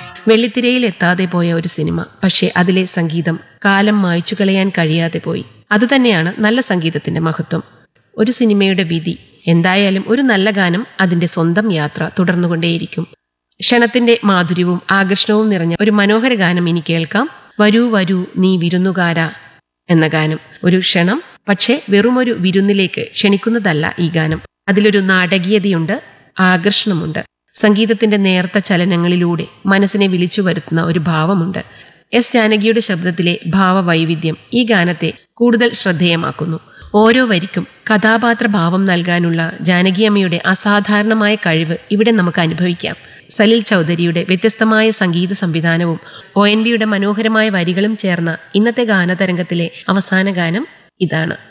വെള്ളിത്തിരയിൽ എത്താതെ പോയ ഒരു സിനിമ പക്ഷേ അതിലെ സംഗീതം കാലം മായ്ച്ചു കളയാൻ കഴിയാതെ പോയി അതുതന്നെയാണ് നല്ല സംഗീതത്തിന്റെ മഹത്വം ഒരു സിനിമയുടെ വിധി എന്തായാലും ഒരു നല്ല ഗാനം അതിന്റെ സ്വന്തം യാത്ര തുടർന്നുകൊണ്ടേയിരിക്കും ക്ഷണത്തിന്റെ മാധുര്യവും ആകർഷണവും നിറഞ്ഞ ഒരു മനോഹര ഗാനം ഇനി കേൾക്കാം വരൂ വരൂ നീ വിരുന്നുകാര എന്ന ഗാനം ഒരു ക്ഷണം പക്ഷേ വെറുമൊരു വിരുന്നിലേക്ക് ക്ഷണിക്കുന്നതല്ല ഈ ഗാനം അതിലൊരു നാടകീയതയുണ്ട് ആകർഷണമുണ്ട് സംഗീതത്തിന്റെ നേർത്ത ചലനങ്ങളിലൂടെ മനസ്സിനെ വിളിച്ചു വരുത്തുന്ന ഒരു ഭാവമുണ്ട് എസ് ജാനകിയുടെ ശബ്ദത്തിലെ ഭാവവൈവിധ്യം ഈ ഗാനത്തെ കൂടുതൽ ശ്രദ്ധേയമാക്കുന്നു ഓരോ വരിക്കും കഥാപാത്ര ഭാവം നൽകാനുള്ള ജാനകിയമ്മയുടെ അസാധാരണമായ കഴിവ് ഇവിടെ നമുക്ക് അനുഭവിക്കാം സലിൽ ചൗധരിയുടെ വ്യത്യസ്തമായ സംഗീത സംവിധാനവും ഒ എൻ വിയുടെ മനോഹരമായ വരികളും ചേർന്ന ഇന്നത്തെ ഗാനതരംഗത്തിലെ അവസാന ഗാനം ഇതാണ്